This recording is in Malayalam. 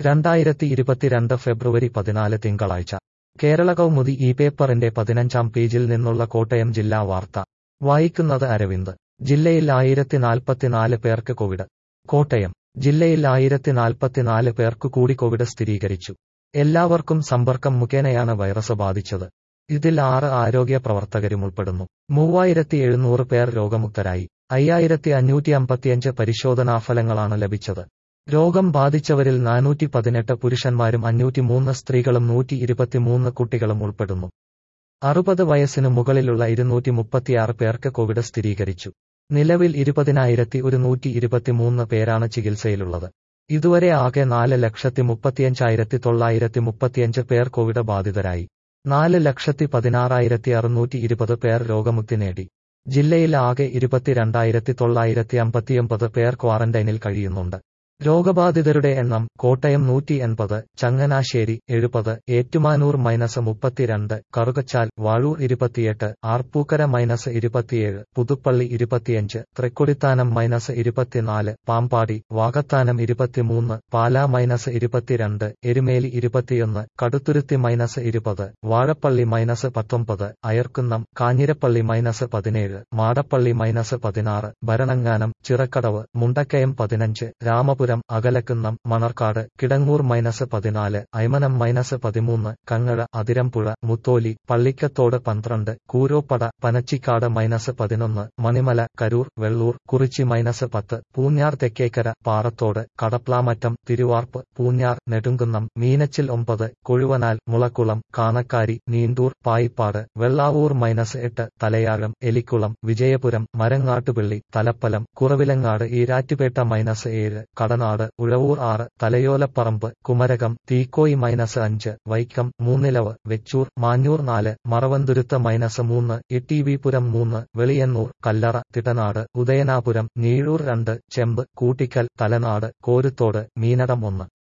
രണ്ടായിരത്തി ഇരുപത്തിരണ്ട് ഫെബ്രുവരി പതിനാല് തിങ്കളാഴ്ച കേരള കൗമുദി ഈ പേപ്പറിന്റെ പതിനഞ്ചാം പേജിൽ നിന്നുള്ള കോട്ടയം ജില്ലാ വാർത്ത വായിക്കുന്നത് അരവിന്ദ് ജില്ലയിൽ ആയിരത്തി നാൽപ്പത്തിനാല് പേർക്ക് കോവിഡ് കോട്ടയം ജില്ലയിൽ ആയിരത്തി നാൽപ്പത്തിനാല് പേർക്കു കൂടി കോവിഡ് സ്ഥിരീകരിച്ചു എല്ലാവർക്കും സമ്പർക്കം മുഖേനയാണ് വൈറസ് ബാധിച്ചത് ഇതിൽ ആറ് ആരോഗ്യ പ്രവർത്തകരും ഉൾപ്പെടുന്നു മൂവായിരത്തി എഴുന്നൂറ് പേർ രോഗമുക്തരായി അയ്യായിരത്തി അഞ്ഞൂറ്റി അമ്പത്തിയഞ്ച് പരിശോധനാഫലങ്ങളാണ് ലഭിച്ചത് രോഗം ബാധിച്ചവരിൽ നാനൂറ്റി പതിനെട്ട് പുരുഷന്മാരും അഞ്ഞൂറ്റി മൂന്ന് സ്ത്രീകളും നൂറ്റി ഇരുപത്തിമൂന്ന് കുട്ടികളും ഉൾപ്പെടുന്നു അറുപത് വയസ്സിനു മുകളിലുള്ള ഇരുന്നൂറ്റി മുപ്പത്തിയാറ് പേർക്ക് കോവിഡ് സ്ഥിരീകരിച്ചു നിലവിൽ ഇരുപതിനായിരത്തി ഒരുന്നൂറ്റി ഇരുപത്തിമൂന്ന് പേരാണ് ചികിത്സയിലുള്ളത് ഇതുവരെ ആകെ നാല് ലക്ഷത്തി മുപ്പത്തിയഞ്ചായിരത്തി തൊള്ളായിരത്തി മുപ്പത്തിയഞ്ച് പേർ കോവിഡ് ബാധിതരായി നാല് ലക്ഷത്തി പതിനാറായിരത്തി അറുന്നൂറ്റി ഇരുപത് പേർ രോഗമുക്തി നേടി ജില്ലയിൽ ആകെ ഇരുപത്തിരണ്ടായിരത്തി തൊള്ളായിരത്തി അമ്പത്തിയൊമ്പത് പേർ ക്വാറന്റൈനിൽ കഴിയുന്നുണ്ട് രോഗബാധിതരുടെ എണ്ണം കോട്ടയം നൂറ്റി എൺപത് ചങ്ങനാശ്ശേരി എഴുപത് ഏറ്റുമാനൂർ മൈനസ് മുപ്പത്തിരണ്ട് കറുകച്ചാൽ വാഴൂർ ഇരുപത്തിയെട്ട് ആർപ്പൂക്കര മൈനസ് ഇരുപത്തിയേഴ് പുതുപ്പള്ളി ഇരുപത്തിയഞ്ച് തൃക്കൊടിത്താനം മൈനസ് ഇരുപത്തിനാല് പാമ്പാടി വാകത്താനം ഇരുപത്തിമൂന്ന് പാലാ മൈനസ് ഇരുപത്തിരണ്ട് എരുമേലി ഇരുപത്തിയൊന്ന് കടുത്തുരുത്തി മൈനസ് ഇരുപത് വാഴപ്പള്ളി മൈനസ് പത്തൊമ്പത് അയർക്കുന്നം കാഞ്ഞിരപ്പള്ളി മൈനസ് പതിനേഴ് മാടപ്പള്ളി മൈനസ് പതിനാറ് ഭരണങ്ങാനം ചിറക്കടവ് മുണ്ടക്കയം പതിനഞ്ച് രാമപുരം അകലക്കുന്നം മണർക്കാട് കിടങ്ങൂർ മൈനസ് പതിനാല് ഐമനം മൈനസ് പതിമൂന്ന് കങ്ങഴ അതിരമ്പുഴ മുത്തോലി പള്ളിക്കത്തോട് പന്ത്രണ്ട് കൂരോപ്പട പനച്ചിക്കാട് മൈനസ് പതിനൊന്ന് മണിമല കരൂർ വെള്ളൂർ കുറിച്ചി മൈനസ് പത്ത് പൂഞ്ഞാർ തെക്കേക്കര പാറത്തോട് കടപ്ലാമറ്റം തിരുവാർപ്പ് പൂഞ്ഞാർ നെടുങ്കുന്നം മീനച്ചിൽ ഒമ്പത് കൊഴുവനാൽ മുളക്കുളം കാണക്കാരി നീണ്ടൂർ പായിപ്പാട് വെള്ളാവൂർ മൈനസ് എട്ട് തലയാഴം എലിക്കുളം വിജയപുരം മരങ്ങാട്ടുപള്ളി തലപ്പലം കുറവിലങ്ങാട് ഈരാറ്റുപേട്ട മൈനസ് ഏഴ് കടനാട് ഉഴവൂർ ആറ് തലയോലപ്പറമ്പ് കുമരകം തീക്കോയി മൈനസ് അഞ്ച് വൈക്കം മൂന്നിലവ് വെച്ചൂർ മാഞ്ഞൂർ നാല് മറവന്തുരുത്ത് മൈനസ് മൂന്ന് ഇട്ടിവിപുരം മൂന്ന് വെളിയന്നൂർ കല്ലറ തിടനാട് ഉദയനാപുരം നീഴൂർ രണ്ട് ചെമ്പ് കൂട്ടിക്കൽ തലനാട് കോരുത്തോട് മീനടം ഒന്ന്